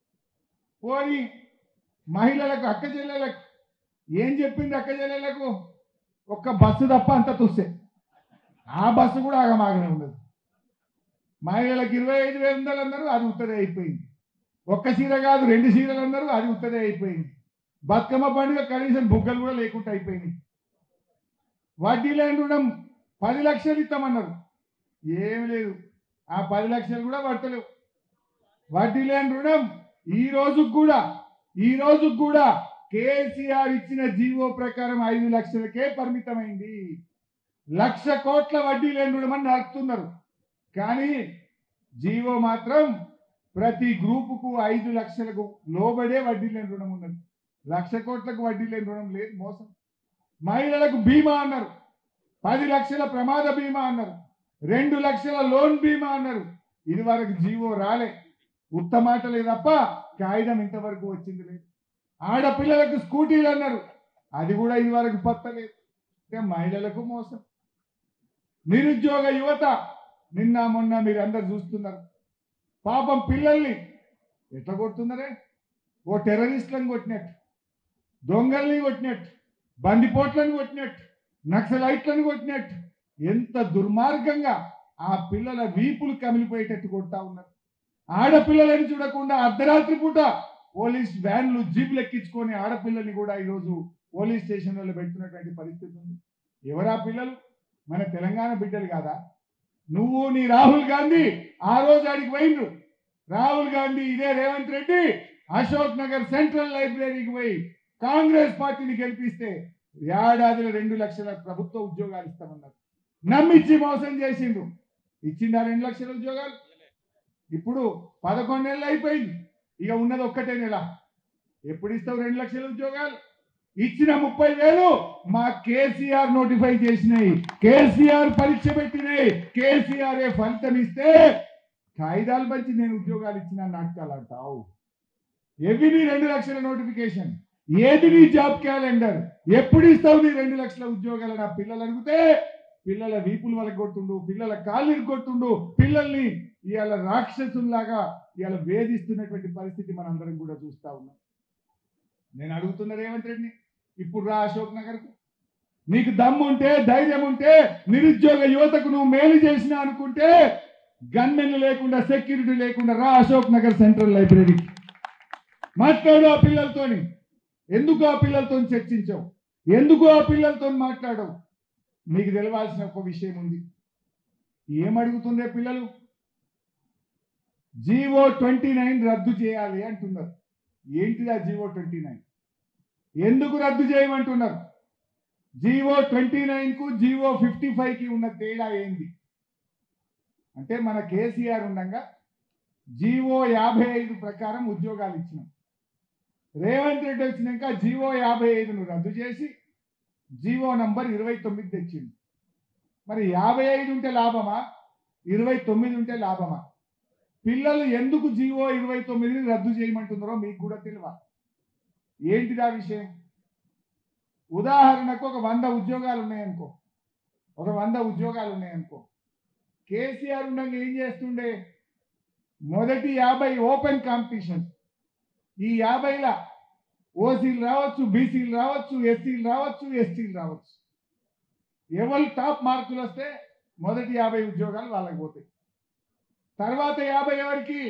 పోని మహిళలకు అక్క చెల్లెలకు ఏం చెప్పింది అక్క చెల్లెలకు ఒక్క బస్సు తప్ప అంత తుస్సే ఆ బస్సు కూడా ఆగమాగనే ఉండదు మహిళలకు ఇరవై ఐదు వేలు వందలు అన్నారు అది ఉత్తరే అయిపోయింది ఒక్క చీర కాదు రెండు చీరలు అన్నారు అది ఉత్తరే అయిపోయింది బతుకమ్మ పండుగ కనీసం బుగ్గలు కూడా లేకుండా అయిపోయింది వడ్డీ లేని రుణం పది లక్షలు ఇస్తామన్నారు ఏమి లేదు ఆ పది లక్షలు కూడా పడతలేవు వడ్డీ లేని రుణం ఈ రోజుకు కూడా ఈ రోజుకు కూడా కేసీఆర్ ఇచ్చిన జీవో ప్రకారం ఐదు లక్షలకే పరిమితమైంది లక్ష కోట్ల వడ్డీ లేని రుణం అని నడుపుతున్నారు కానీ జీవో మాత్రం ప్రతి గ్రూపుకు ఐదు లక్షలకు లోబడే వడ్డీ లేని రుణం ఉన్నది లక్ష కోట్లకు వడ్డీ లేని రుణం లేదు మోసం మహిళలకు బీమా అన్నారు పది లక్షల ప్రమాద బీమా అన్నారు రెండు లక్షల లోన్ బీమా అన్నారు ఇది వరకు జీవో రాలే ఉత్తమాటలే తప్ప కాగితం ఇంతవరకు వచ్చింది లేదు ఆడపిల్లలకు స్కూటీలు అన్నారు అది కూడా ఇది వరకు పత్తలేదు అంటే మహిళలకు మోసం నిరుద్యోగ యువత నిన్న మొన్న మీరు అందరు చూస్తున్నారు పాపం పిల్లల్ని ఎట్లా కొడుతున్నారే ఓ టెర్రరిస్టులను కొట్టినట్టు దొంగల్ని కొట్టినట్టు బందిపోట్లను కొట్టినట్టు నక్సలైట్లను కొట్టినట్టు ఎంత దుర్మార్గంగా ఆ పిల్లల వీపులు కమిలిపోయేటట్టు కొడతా ఉన్నారు ఆడపిల్లలని చూడకుండా అర్ధరాత్రి పూట పోలీస్ వ్యాన్లు జీపులు ఎక్కించుకొని ఆడపిల్లల్ని కూడా ఈరోజు పోలీస్ స్టేషన్లలో పెడుతున్నటువంటి పరిస్థితి ఉంది ఎవరా పిల్లలు మన తెలంగాణ బిడ్డలు కాదా నువ్వు నీ రాహుల్ గాంధీ ఆ రోజు ఆడికి పోయిండ్రు రాహుల్ గాంధీ ఇదే రేవంత్ రెడ్డి అశోక్ నగర్ సెంట్రల్ లైబ్రరీకి పోయి కాంగ్రెస్ పార్టీని గెలిపిస్తే ఏడాదిలో రెండు లక్షల ప్రభుత్వ ఉద్యోగాలు ఇస్తామన్నారు నమ్మిచ్చి మోసం చేసిండ్రు ఇచ్చిందా రెండు లక్షల ఉద్యోగాలు ఇప్పుడు పదకొండు నెలలు అయిపోయింది ఇక ఉన్నది ఒక్కటే నెల ఎప్పుడు ఇస్తావు రెండు లక్షల ఉద్యోగాలు ఇచ్చిన ముప్పై వేలు మా కేసీఆర్ నోటిఫై చేసినాయి కేసీఆర్ పరీక్ష పెట్టినాయి కేసీఆర్ ఫలితం ఇస్తే కాగితాలు పంచి నేను ఉద్యోగాలు ఇచ్చిన నాటకాలు అంటావు ఎవి నీ రెండు లక్షల నోటిఫికేషన్ ఏది నీ జాబ్ క్యాలెండర్ ఎప్పుడు ఇస్తావు నీ రెండు లక్షల ఉద్యోగాలు నా పిల్లలు అడిగితే పిల్లల వీపులు వాళ్ళకి కొట్టుండు పిల్లల కాళ్ళు కొట్టుండు పిల్లల్ని ఇవాళ రాక్షసుల్లాగా ఇవాళ వేధిస్తున్నటువంటి పరిస్థితి మనందరం కూడా చూస్తా ఉన్నాం నేను అడుగుతున్న రేవంత్ రెడ్డిని ఇప్పుడు రా అశోక్ నగర్ నీకు దమ్ము ఉంటే ధైర్యం ఉంటే నిరుద్యోగ యువతకు నువ్వు మేలు చేసినా అనుకుంటే గన్మెన్లు లేకుండా సెక్యూరిటీ లేకుండా రా అశోక్ నగర్ సెంట్రల్ లైబ్రరీకి మాట్లాడు ఆ పిల్లలతోని ఎందుకు ఆ పిల్లలతో చర్చించావు ఎందుకు ఆ పిల్లలతో మాట్లాడవు మీకు తెలవాల్సిన ఒక విషయం ఉంది ఏమడుగుతుండే పిల్లలు జీవో ట్వంటీ నైన్ రద్దు చేయాలి అంటున్నారు ఏంటిది ఆ జీవో ట్వంటీ నైన్ ఎందుకు రద్దు చేయమంటున్నారు జీవో ట్వంటీ కు జీవో ఫిఫ్టీ కి ఉన్న తేడా ఏంది అంటే మన కేసీఆర్ ఉండగా జీవో యాభై ఐదు ప్రకారం ఉద్యోగాలు ఇచ్చినాం రేవంత్ రెడ్డి వచ్చినాక జీవో యాభై ఐదును రద్దు చేసి జీవో నంబర్ ఇరవై తొమ్మిది తెచ్చింది మరి యాభై ఐదు ఉంటే లాభమా ఇరవై తొమ్మిది ఉంటే లాభమా పిల్లలు ఎందుకు జీవో ఇరవై తొమ్మిదిని రద్దు చేయమంటున్నారో మీకు కూడా తెలియదు ఏంటిది ఆ విషయం ఉదాహరణకు ఒక వంద ఉద్యోగాలు ఉన్నాయనుకో ఒక వంద ఉద్యోగాలు ఉన్నాయనుకో కేసీఆర్ ఉండగా ఏం చేస్తుండే మొదటి యాభై ఓపెన్ కాంపిటీషన్ ఈ యాభైల ఓసీలు రావచ్చు బీసీలు రావచ్చు ఎస్సీలు రావచ్చు ఎస్టీలు రావచ్చు ఎవరు టాప్ మార్కులు వస్తే మొదటి యాభై ఉద్యోగాలు వాళ్ళకి పోతాయి తర్వాత యాభై ఎవరికి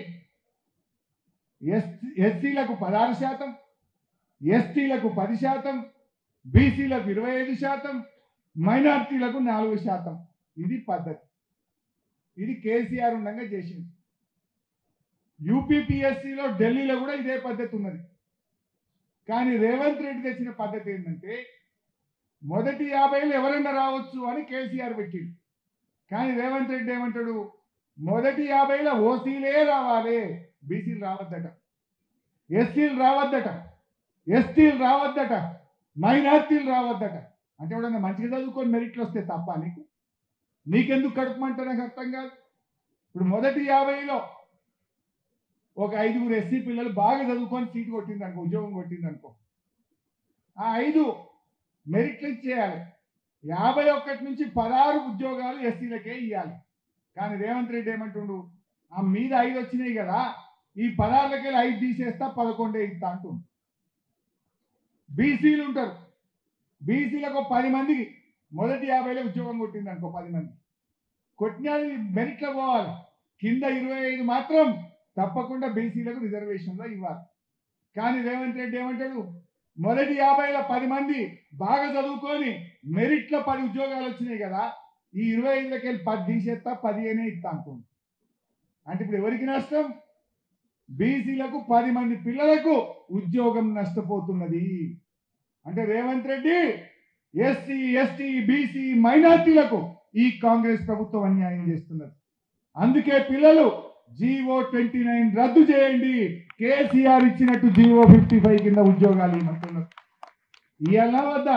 ఎస్ ఎస్సీలకు పదహారు శాతం ఎస్టీలకు పది శాతం బీసీలకు ఇరవై ఐదు శాతం మైనార్టీలకు నాలుగు శాతం ఇది పద్ధతి ఇది కేసీఆర్ ఉండగా చేసింది యూపీపీఎస్సీలో ఢిల్లీలో కూడా ఇదే పద్ధతి ఉన్నది కానీ రేవంత్ రెడ్డి తెచ్చిన పద్ధతి ఏంటంటే మొదటి యాభైలో ఎవరైనా రావచ్చు అని కేసీఆర్ పెట్టిండు కానీ రేవంత్ రెడ్డి ఏమంటాడు మొదటి యాభైలో ఓసీలే రావాలి బీసీలు రావద్దట ఎస్సీలు రావద్దట ఎస్టీలు రావద్దట మైనార్టీలు రావద్దట అంటే ఎవడన్నా మంచిగా చదువుకొని మెరిట్లు వస్తే తప్ప నీకు నీకెందుకు కడుపుమంటే నాకు అర్థం కాదు ఇప్పుడు మొదటి యాభైలో ఒక ఐదుగురు ఎస్సీ పిల్లలు బాగా చదువుకొని సీటు కొట్టింది అనుకో ఉద్యోగం కొట్టింది అనుకో ఆ ఐదు మెరిట్లు చేయాలి యాభై ఒక్కటి నుంచి పదహారు ఉద్యోగాలు ఎస్సీలకే ఇవ్వాలి కానీ రేవంత్ రెడ్డి ఏమంటుండు ఆ మీద ఐదు వచ్చినాయి కదా ఈ పదహారులకి ఐదు తీసేస్తా పదకొండే ఇస్తా అంటుండు బీసీలు ఉంటారు బీసీలకు పది మందికి మొదటి యాభైలో ఉద్యోగం కొట్టింది అనుకో పది మంది కొట్టినది మెరిట్లో పోవాలి కింద ఇరవై ఐదు మాత్రం తప్పకుండా బీసీలకు రిజర్వేషన్లో ఇవ్వాలి కానీ రేవంత్ రెడ్డి ఏమంటాడు మొదటి యాభైలో పది మంది బాగా చదువుకొని మెరిట్లో పది ఉద్యోగాలు వచ్చినాయి కదా ఈ ఇరవై ఐదులకి వెళ్ళి పది తీసేస్తా పదిహేనే ఇస్తా అంటుంది అంటే ఇప్పుడు ఎవరికి నష్టం బీసీలకు పది మంది పిల్లలకు ఉద్యోగం నష్టపోతున్నది అంటే Revanth Reddy SC ST BC మైనార్టీలకు ఈ కాంగ్రెస్ ప్రభుత్వం అన్యాయం చేస్తున్నది అందుకే పిల్లలు జీవో ట్వంటీ నైన్ రద్దు చేయండి కేసీఆర్ ఇచ్చినట్టు జీవో ఫిఫ్టీ ఫైవ్ కింద ఉద్యోగాలు ఇవ్వమంటున్నారు ఇవాళ వద్దా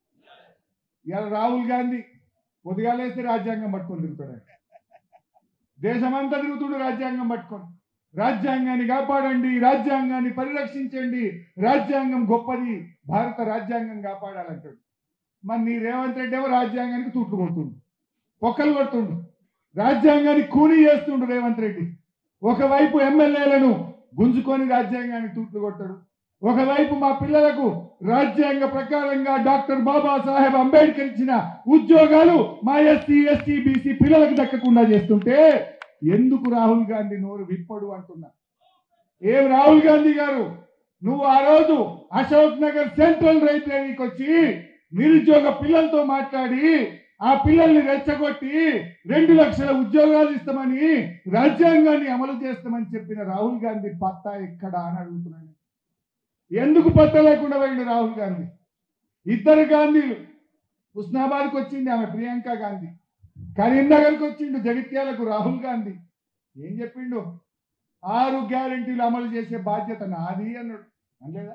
ఇవాళ రాహుల్ గాంధీ పొద్దుగాలేస్తే రాజ్యాంగం పట్టుకొని తిరుగుతాడు ఆయన. దేశమంతా తిరుగుతుండు రాజ్యాంగం పట్టుకొని రాజ్యాంగాన్ని కాపాడండి రాజ్యాంగాన్ని పరిరక్షించండి రాజ్యాంగం గొప్పది భారత రాజ్యాంగం కాపాడాలంటాడు మరి నీ రేవంత్ రెడ్డి ఏమో రాజ్యాంగానికి తూట్లు కొడుతుండు పొక్కలు కొడుతుండు రాజ్యాంగాన్ని కూలీ చేస్తుండు రేవంత్ రెడ్డి ఒకవైపు ఎమ్మెల్యేలను గుంజుకొని రాజ్యాంగాన్ని తూట్లు కొట్టాడు ఒకవైపు మా పిల్లలకు రాజ్యాంగ ప్రకారంగా డాక్టర్ బాబాసాహెబ్ అంబేద్కర్ ఇచ్చిన ఉద్యోగాలు మా ఎస్సీ ఎస్టీ బీసీ పిల్లలకు దక్కకుండా చేస్తుంటే ఎందుకు రాహుల్ గాంధీ నోరు విప్పడు అంటున్నా ఏం రాహుల్ గాంధీ గారు నువ్వు ఆ రోజు అశోక్ నగర్ సెంట్రల్ లైబ్రరీకి వచ్చి నిరుద్యోగ పిల్లలతో మాట్లాడి ఆ పిల్లల్ని రెచ్చగొట్టి రెండు లక్షల ఉద్యోగాలు ఇస్తామని రాజ్యాంగాన్ని అమలు చేస్తామని చెప్పిన రాహుల్ గాంధీ పత్తా ఎక్కడా అని అడుగుతున్నాను ఎందుకు పత్తా లేకుండా పోయిండు రాహుల్ గాంధీ ఇద్దరు గాంధీలు హుస్నాబాద్కి వచ్చింది ఆమె ప్రియాంక గాంధీ కరీంనగర్కి వచ్చిండు జగిత్యాలకు రాహుల్ గాంధీ ఏం చెప్పిండు ఆరు గ్యారెంటీలు అమలు చేసే బాధ్యత నాది అన్నాడు అనలేదా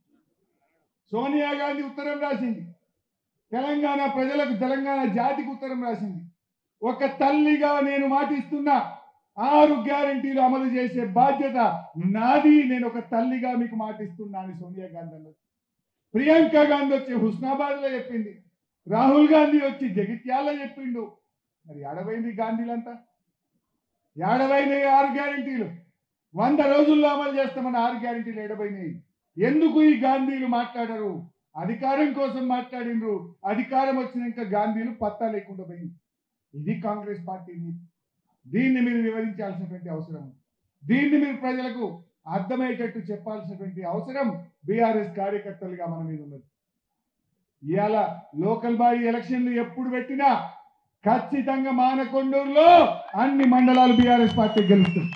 సోనియా గాంధీ ఉత్తరం రాసింది తెలంగాణ ప్రజలకు తెలంగాణ జాతికి ఉత్తరం రాసింది ఒక తల్లిగా నేను మాటిస్తున్నా ఆరు గ్యారెంటీలు అమలు చేసే బాధ్యత నాది నేను ఒక తల్లిగా మీకు మాటిస్తున్నా అని సోనియా గాంధీ అన్నది ప్రియాంక గాంధీ వచ్చి హుస్నాబాద్ లో చెప్పింది రాహుల్ గాంధీ వచ్చి జగిత్యాల చెప్పిండు మరి ఎడబైంది గాంధీలంతా ఏడవైనాయి ఆరు గ్యారెంటీలు వంద రోజుల్లో అమలు చేస్తామని ఆరు గ్యారెంటీలు ఎడబైనాయి ఎందుకు ఈ గాంధీలు మాట్లాడరు అధికారం కోసం మాట్లాడినరు అధికారం వచ్చినాక గాంధీలు పత్తా లేకుండా పోయింది ఇది కాంగ్రెస్ పార్టీ నీతి దీన్ని మీరు వివరించాల్సినటువంటి అవసరం ఉంది. దీన్ని మీరు ప్రజలకు అర్థమయ్యేటట్టు చెప్పాల్సినటువంటి అవసరం బీఆర్ఎస్ కార్యకర్తలుగా మన మీద ఉన్నది ఇవాళ లోకల్ బాడీ ఎలక్షన్లు ఎప్పుడు పెట్టినా ఖచ్చితంగా మానకొండూరులో అన్ని మండలాలు బీఆర్ఎస్ పార్టీ గెలుస్తుంది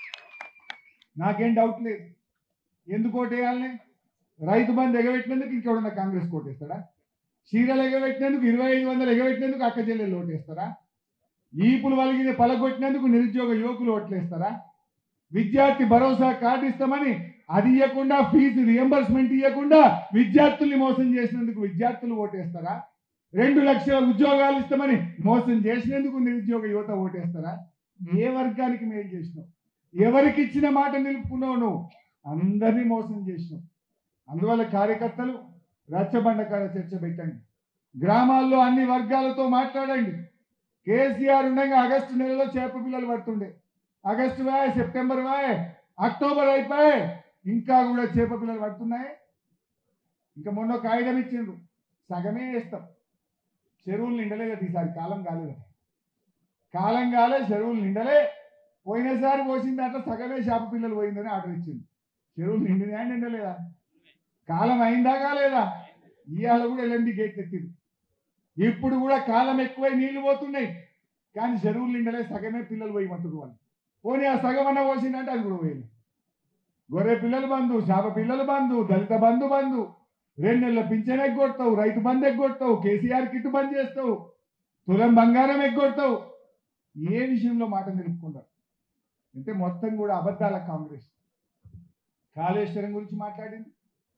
నాకేం డౌట్ లేదు ఎందుకు ఓటేయాలని రైతు బంధు ఎగబెట్టినందుకు ఇంకెవడన్నా కాంగ్రెస్ కోటేస్తాడా చీరలు ఎగబెట్టినందుకు ఇరవై ఐదు వందలు ఎగబెట్టినందుకు అక్క చెల్లెలు ఓటేస్తారా ఈపులు వలిగిన పలగొట్టినందుకు నిరుద్యోగ యువకులు ఓట్లేస్తారా విద్యార్థి భరోసా కార్డు ఇస్తామని అది ఇవ్వకుండా ఫీజు రియంబర్స్మెంట్ ఇవ్వకుండా విద్యార్థుల్ని మోసం చేసినందుకు విద్యార్థులు ఓటేస్తారా రెండు లక్షల ఉద్యోగాలు ఇస్తామని మోసం చేసినందుకు నిరుద్యోగ యువత ఓటేస్తారా ఏ వర్గానికి మేలు చేసినావు ఎవరికి ఇచ్చిన మాట నిలుపుకున్నావు నువ్వు అందరినీ మోసం చేసినావు అందువల్ల కార్యకర్తలు రచ్చబండకాడ చర్చ పెట్టండి గ్రామాల్లో అన్ని వర్గాలతో మాట్లాడండి కేసీఆర్ ఉండగా ఆగస్టు నెలలో చేప పిల్లలు పడుతుండే ఆగస్టు వాయ్ సెప్టెంబర్ వాయ్ అక్టోబర్ అయిపోయి ఇంకా కూడా చేప పిల్లలు పడుతున్నాయి ఇంకా మొన్న ఒక కాగితం ఇచ్చిండ్రు సగమే వేస్తాం చెరువులు నిండలేదు ఈసారి కాలం కాలేదు కాలం కాలే చెరువులు నిండలే పోయినసారి పోసిన దాంట్లో సగమే చేప పిల్లలు పోయిందని ఆర్డర్ ఇచ్చింది చెరువులు నిండినా నిండలేదా కాలం అయిందా కాలేదా ఇవాళ కూడా ఎల్ఎండి గేట్ ఎత్తింది ఇప్పుడు కూడా కాలం ఎక్కువై నీళ్లు పోతున్నాయి కానీ చెరువులు నిండలే సగమే పిల్లలు పోయమంటారు వాళ్ళు పోనీ ఆ సగం అన్న పోసిందంటే అది కూడా పోయింది గొర్రె పిల్లలు బంధు చేప పిల్లలు బంధు దళిత బంధు బంధు రెండు నెలల పింఛన్ ఎగ్గొడతావు రైతు బంధు ఎగ్గొడతావు కేసీఆర్ కిట్ బంద్ చేస్తావు తులం బంగారం ఎగ్గొడతావు ఏ విషయంలో మాట నిలుపుకుంటారు అంటే మొత్తం కూడా అబద్ధాల కాంగ్రెస్ కాళేశ్వరం గురించి మాట్లాడింది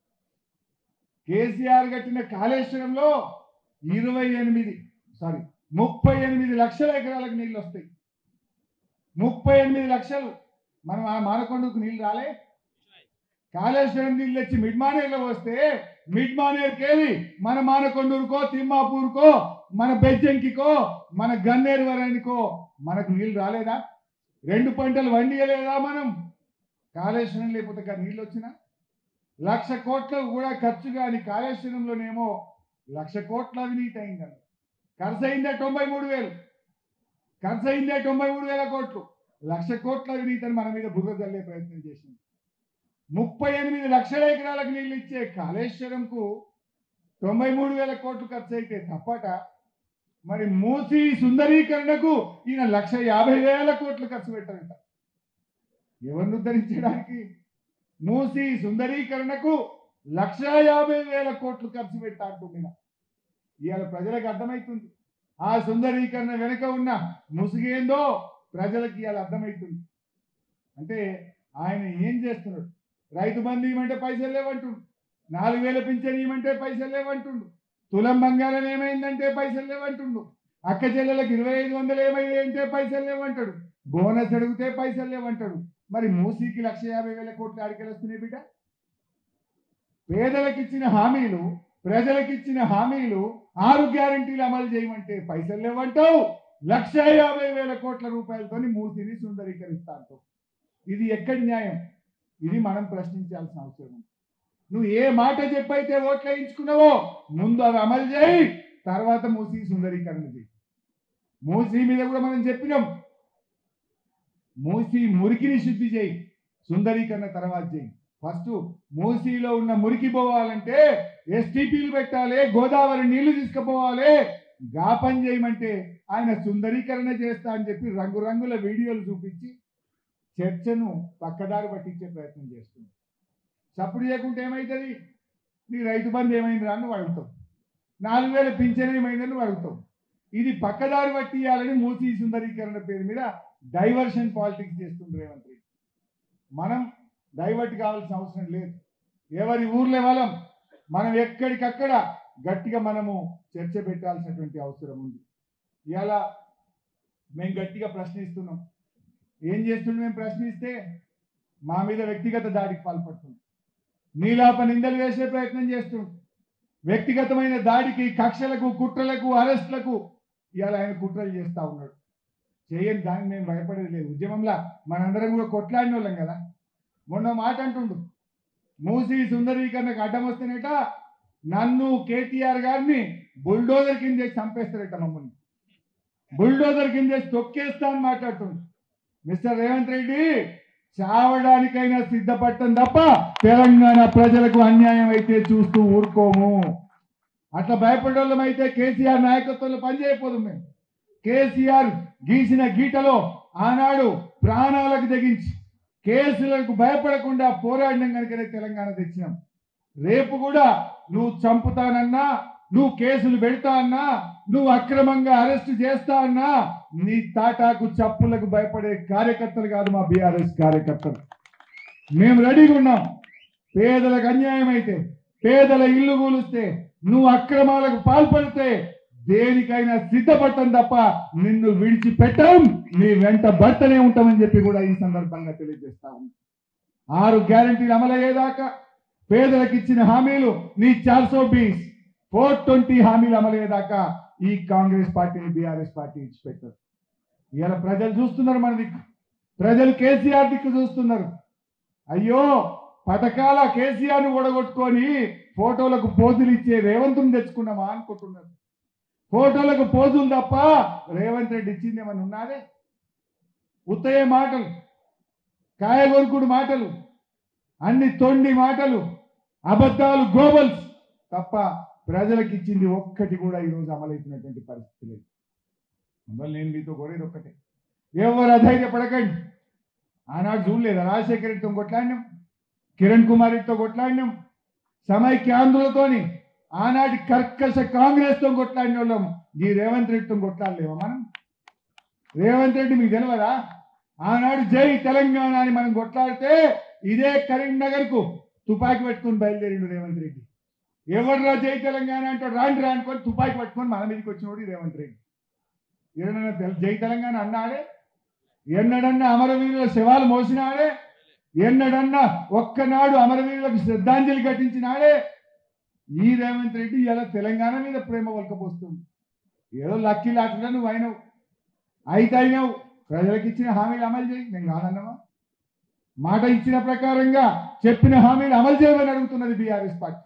కేసీఆర్ కట్టిన కాళేశ్వరంలో ఇరవై ఎనిమిది సారీ ముప్పై ఎనిమిది లక్షల ఎకరాలకు నీళ్ళు వస్తాయి ముప్పై ఎనిమిది లక్షలు మనం ఆ మానకొండకు నీళ్ళు రాలే కాళేశ్వరం నీళ్ళు తెచ్చి మిడ్ మానేర్లో వస్తే మిడ్ మానేర్కి వెళ్ళి మన మానకొండూరుకో తిమ్మాపూర్కో మన బెజ్జంకికో మన గన్నేరు వరానికో మనకు నీళ్ళు రాలేదా రెండు పంటలు వండియలేదా మనం కాళేశ్వరం లేకపోతే ఇంకా నీళ్ళు వచ్చినా లక్ష కోట్ల కూడా ఖర్చు కాని కాళేశ్వరంలోనేమో లక్ష కోట్ల అవినీతి అయిందని ఖర్చు అయిందే తొంభై మూడు వేలు ఖర్చు అయిందే తొంభై మూడు వేల కోట్లు లక్ష కోట్ల అవినీతి అని మన మీద బుర్ర జల్లే ప్రయత్నం చేసింది ముప్పై ఎనిమిది లక్షల ఎకరాలకు నీళ్ళు ఇచ్చే కాళేశ్వరంకు తొంభై మూడు వేల కోట్లు ఖర్చు అయితే తప్పట మరి మూసి సుందరీకరణకు ఈయన లక్ష యాభై వేల కోట్లు ఖర్చు పెట్టారట ఎవరిని ఉద్ధరించడానికి మూసి సుందరీకరణకు లక్ష యాభై వేల కోట్లు ఖర్చు పెట్టాంటున్నా ఇవాళ ప్రజలకు అర్థమవుతుంది ఆ సుందరీకరణ వెనుక ఉన్న ముసుగేందో ప్రజలకు ఇవాళ అర్థమవుతుంది అంటే ఆయన ఏం చేస్తున్నాడు రైతు బంధు ఇవ్వమంటే పైసలు లేవంటుండు నాలుగు వేల పింఛన్ ఇవ్వమంటే పైసలు లేవంటుండు తులం బంగారం ఏమైందంటే పైసలు లేవంటుండు అక్క చెల్లెలకు ఇరవై ఐదు వందలు ఏమైంది అంటే పైసలు లేవంటాడు బోనస్ అడిగితే పైసలు లేవంటాడు మరి మూసీకి లక్ష యాభై వేల కోట్లు ఆడికెళ్ళి వస్తున్నాయి బిడ్డ పేదలకు ఇచ్చిన హామీలు ప్రజలకు ఇచ్చిన హామీలు ఆరు గ్యారంటీలు అమలు చేయమంటే పైసలు లేవంటావు లక్ష యాభై వేల కోట్ల రూపాయలతోని మూసిని సుందరీకరిస్తా అంటావు ఇది ఎక్కడి న్యాయం ఇది మనం ప్రశ్నించాల్సిన అవసరం ఉంది నువ్వు ఏ మాట చెప్పైతే ఓట్లు వేయించుకున్నావో ముందు అవి అమలు చేయి తర్వాత మూసి సుందరీకరణ చేయి మూసి మీద కూడా మనం చెప్పినాం మూసి మురికిని శుద్ధి చేయి సుందరీకరణ తర్వాత చేయి ఫస్ట్ మూసీలో ఉన్న మురికి పోవాలంటే ఎస్టీపీలు పెట్టాలి గోదావరి నీళ్లు తీసుకుపోవాలి గా పని చేయమంటే ఆయన సుందరీకరణ చేస్తా అని చెప్పి రంగురంగుల వీడియోలు చూపించి చర్చను పక్కదారి పట్టించే ప్రయత్నం చేస్తుంది చప్పుడు చేయకుంటే ఏమవుతుంది నీ రైతు బంధు ఏమైందిరా అని నువ్వు అడుగుతావు నాలుగు వేల పింఛన్ ఏమైందని నువ్వు అడుగుతావు ఇది పక్కదారి పట్టియాలని మూసీ సుందరీకరణ పేరు మీద డైవర్షన్ పాలిటిక్స్ చేస్తుంది రేవంత్ రెడ్డి మనం డైవర్ట్ కావాల్సిన అవసరం లేదు ఎవరి ఊర్లే వాళ్ళం మనం ఎక్కడికక్కడ గట్టిగా మనము చర్చ పెట్టాల్సినటువంటి అవసరం ఉంది ఇలా మేము గట్టిగా ప్రశ్నిస్తున్నాం ఏం చేస్తుండే మేము ప్రశ్నిస్తే మా మీద వ్యక్తిగత దాడికి పాల్పడుతుంది నీలాప నిందలు వేసే ప్రయత్నం చేస్తుంది వ్యక్తిగతమైన దాడికి కక్షలకు కుట్రలకు అరెస్టులకు ఇవాళ ఆయన కుట్రలు చేస్తా ఉన్నాడు చేయని దానికి మేము భయపడేది లేదు ఉద్యమంలో మనందరం కూడా కొట్లాడిన వాళ్ళం కదా మొన్న మాట అంటుండు మూసి సుందరీకరణకు అడ్డం వస్తేనేట నన్ను కేటీఆర్ గారిని బుల్డోజర్ కింద చేసి చంపేస్తారట మమ్మల్ని బుల్డోజర్ కింద చేసి తొక్కేస్తా అని మాట్లాడుతుండు మిస్టర్ రేవంత్ రెడ్డి చావడానికైనా సిద్ధపడటం తప్ప తెలంగాణ ప్రజలకు అన్యాయం అయితే చూస్తూ ఊరుకోము అట్లా భయపడేళ్ళం అయితే కేసీఆర్ నాయకత్వంలో పనిచేయకపోదు మేము కేసీఆర్ గీసిన గీటలో ఆనాడు ప్రాణాలకు తెగించి కేసులకు భయపడకుండా పోరాడినాం కనుకనే తెలంగాణ తెచ్చినాం రేపు కూడా నువ్వు చంపుతానన్నా నువ్వు కేసులు పెడతా అన్నా నువ్వు అక్రమంగా అరెస్ట్ చేస్తా అన్నా నీ తాటాకు చప్పులకు భయపడే కార్యకర్తలు కాదు మా బీఆర్ఎస్ కార్యకర్తలు మేము రెడీగా ఉన్నాం పేదలకు అన్యాయం అయితే పేదల ఇల్లు కూలిస్తే నువ్వు అక్రమాలకు పాల్పడితే దేనికైనా సిద్ధపడటం తప్ప నిన్ను విడిచిపెట్టం నీ వెంట భర్తనే ఉంటామని చెప్పి కూడా ఈ సందర్భంగా తెలియజేస్తా ఉన్నాం ఆరు గ్యారంటీలు అమలయ్యేదాకా పేదలకు ఇచ్చిన హామీలు నీ చార్సో బీస్ ఫోర్ ట్వంటీ హామీలు అమలయ్యేదాకా ఈ కాంగ్రెస్ పార్టీని బీఆర్ఎస్ పార్టీ ఇచ్చిపెట్టారు ఇవాళ ప్రజలు చూస్తున్నారు మన దిక్కు ప్రజలు కేసీఆర్ దిక్కు చూస్తున్నారు అయ్యో పథకాల కేసీఆర్ ను ఓడగొట్టుకొని ఫోటోలకు పోజులు ఇచ్చే రేవంత్ను తెచ్చుకున్నామా అనుకుంటున్నారు ఫోటోలకు పోజులు తప్ప రేవంత్ రెడ్డి ఇచ్చింది ఏమన్నా ఉన్నారే ఉత్తయ్య మాటలు కాయగొరుకుడు మాటలు అన్ని తొండి మాటలు అబద్ధాలు గోబల్స్ తప్ప ప్రజలకు ఇచ్చింది ఒక్కటి కూడా ఈరోజు అమలవుతున్నటువంటి పరిస్థితి లేదు అందువల్ల నేను మీతో కోరేది ఒక్కటే ఎవరు అధైర్యపడకండి ఆనాడు చూడలేదా రాజశేఖర రెడ్డితో కొట్లాడినాం కిరణ్ కుమార్ రెడ్డితో కొట్లాడినాం సమైక్యాంధ్రులతోని ఆనాటి కర్కశ కాంగ్రెస్ తో కొట్లాడిన వాళ్ళం ఈ రేవంత్ రెడ్డితో కొట్లాడలేమా మనం రేవంత్ రెడ్డి మీకు తెలియదా ఆనాడు జై తెలంగాణ అని మనం కొట్లాడితే ఇదే కరీంనగర్ కు తుపాకీ పెట్టుకుని బయలుదేరిండు రేవంత్ రెడ్డి ఎవరురా జై తెలంగాణ అంటే రాండి రా అనుకొని తుపాకీ పట్టుకొని మన మీదకి వచ్చినోడు ఈ రేవంత్ రెడ్డి ఏడన్నా తెల- జై తెలంగాణ అన్నాడే ఎన్నడన్నా అమరవీరుల శవాలు మోసినాడే ఎన్నడన్నా ఒక్కనాడు అమరవీరులకు శ్రద్ధాంజలి ఘటించినాడే ఈ రేవంత్ రెడ్డి ఇలా తెలంగాణ మీద ప్రేమ వలకపోస్తుంది ఏదో లక్కీ లాటలో నువ్వు అయినావు అయితే అయినావు ప్రజలకు ఇచ్చిన హామీలు అమలు చేయి నేను కాదన్నమా మాట ఇచ్చిన ప్రకారంగా చెప్పిన హామీలు అమలు చేయమని అడుగుతున్నది బీఆర్ఎస్ పార్టీ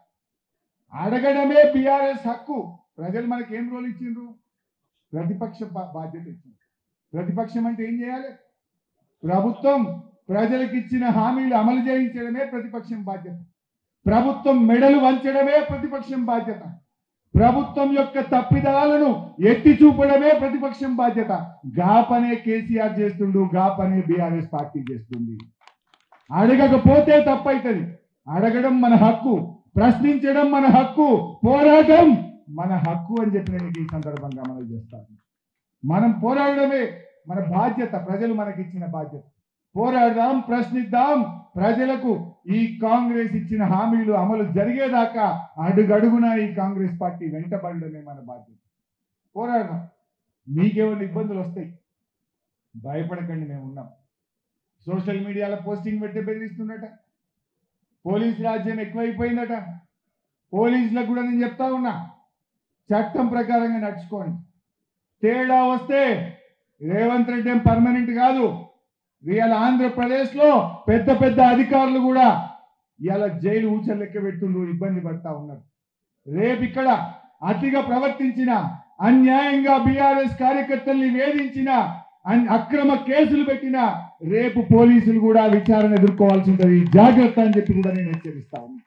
అడగడమే బీఆర్ఎస్ హక్కు ప్రజలు మనకి ఏం రోల్ ఇచ్చిండ్రు ప్రతిపక్ష బా- బాధ్యత ఇచ్చింది ప్రతిపక్షం అంటే ఏం చేయాలి ప్రభుత్వం ప్రజలకు ఇచ్చిన హామీలు అమలు చేయించడమే ప్రతిపక్షం బాధ్యత ప్రభుత్వం మెడలు వంచడమే ప్రతిపక్షం బాధ్యత ప్రభుత్వం యొక్క తప్పిదాలను ఎత్తి చూపడమే ప్రతిపక్షం బాధ్యత గా పనే కేసీఆర్ చేస్తుండు గా పనే బీఆర్ఎస్ పార్టీ చేస్తుంది అడగకపోతే తప్పైతుంది అడగడం మన హక్కు ప్రశ్నించడం మన హక్కు పోరాటం మన హక్కు అని చెప్పి నేను ఈ సందర్భంగా మనం చేస్తాను మనం పోరాడడమే మన బాధ్యత ప్రజలు మనకిచ్చిన బాధ్యత పోరాడదాం ప్రశ్నిద్దాం ప్రజలకు ఈ కాంగ్రెస్ ఇచ్చిన హామీలు అమలు జరిగేదాకా అడుగడుగునా ఈ కాంగ్రెస్ పార్టీ వెంటబడడమే మన బాధ్యత పోరాడదాం మీకేమైనా ఇబ్బందులు వస్తాయి భయపడకండి మేము ఉన్నాం సోషల్ మీడియాలో పోస్టింగ్ పెట్టి బెదిరిస్తుండట పోలీస్ రాజ్యం ఎక్కువైపోయిందట పోలీసులకు కూడా నేను చెప్తా ఉన్నా చట్టం ప్రకారంగా నడుచుకోండి తేడా వస్తే రేవంత్ రెడ్డి ఏం పర్మనెంట్ కాదు ఇవాళ ఆంధ్రప్రదేశ్లో పెద్ద పెద్ద అధికారులు కూడా ఇవాళ జైలు ఊచలు లెక్క పెట్టుండ్రు ఇబ్బంది పడతా ఉన్నారు రేపు ఇక్కడ అతిగా ప్రవర్తించిన అన్యాయంగా బీఆర్ఎస్ కార్యకర్తల్ని వేధించిన అన్- అక్రమ కేసులు పెట్టిన రేపు పోలీసులు కూడా విచారణ ఎదుర్కోవాల్సి ఉంటుంది జాగ్రత్త అని చెప్పి కూడా నేను హెచ్చరిస్తా ఉన్నా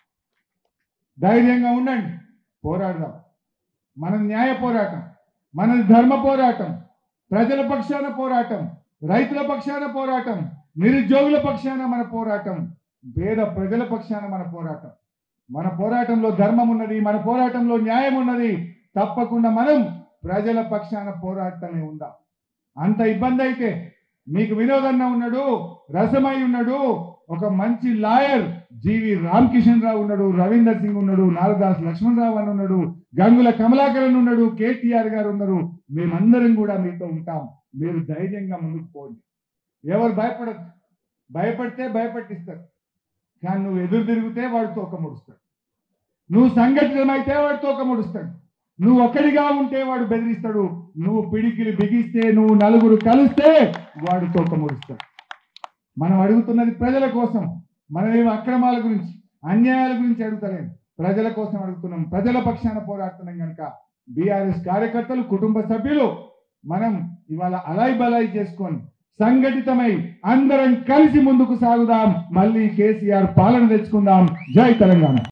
ధైర్యంగా ఉండండి పోరాడదాం మన న్యాయ పోరాటం మన ధర్మ పోరాటం ప్రజల పక్షాన పోరాటం రైతుల పక్షాన పోరాటం నిరుద్యోగుల పక్షాన మన పోరాటం పేద ప్రజల పక్షాన మన పోరాటం మన పోరాటంలో ధర్మం ఉన్నది మన పోరాటంలో న్యాయం ఉన్నది తప్పకుండా మనం ప్రజల పక్షాన పోరాటమే ఉందాం అంత ఇబ్బంది అయితే మీకు వినోదన్న ఉన్నాడు రసమై ఉన్నాడు ఒక మంచి లాయర్ జీవి రామ్ కిషన్ రావు ఉన్నాడు రవీందర్ సింగ్ ఉన్నాడు నారదాస్ లక్ష్మణ్ రావు అని ఉన్నాడు గంగుల కమలాకరన్ ఉన్నాడు కేటీఆర్ గారు ఉన్నారు మేమందరం కూడా మీతో ఉంటాం మీరు ధైర్యంగా ముందుకు పోండి ఎవరు భయపడద్దు భయపడితే భయపట్టిస్తారు కానీ నువ్వు ఎదురు తిరిగితే వాడు తోక ముడుస్తాడు నువ్వు సంఘటితమైతే వాడు తోక ముడుస్తాడు నువ్వు ఒక్కడిగా ఉంటే వాడు బెదిరిస్తాడు నువ్వు పిడికిలి బిగిస్తే నువ్వు నలుగురు కలిస్తే వాడు తోక ముడుస్తాడు మనం అడుగుతున్నది ప్రజల కోసం మనమేమి అక్రమాల గురించి అన్యాయాల గురించి అడుగుతలేము ప్రజల కోసం అడుగుతున్నాం ప్రజల పక్షాన పోరాడుతున్నాం కనుక బీఆర్ఎస్ కార్యకర్తలు కుటుంబ సభ్యులు మనం ఇవాళ అలాయ్ బలాయి చేసుకొని సంఘటితమై అందరం కలిసి ముందుకు సాగుదాం మళ్ళీ కేసీఆర్ పాలన తెచ్చుకుందాం జై తెలంగాణ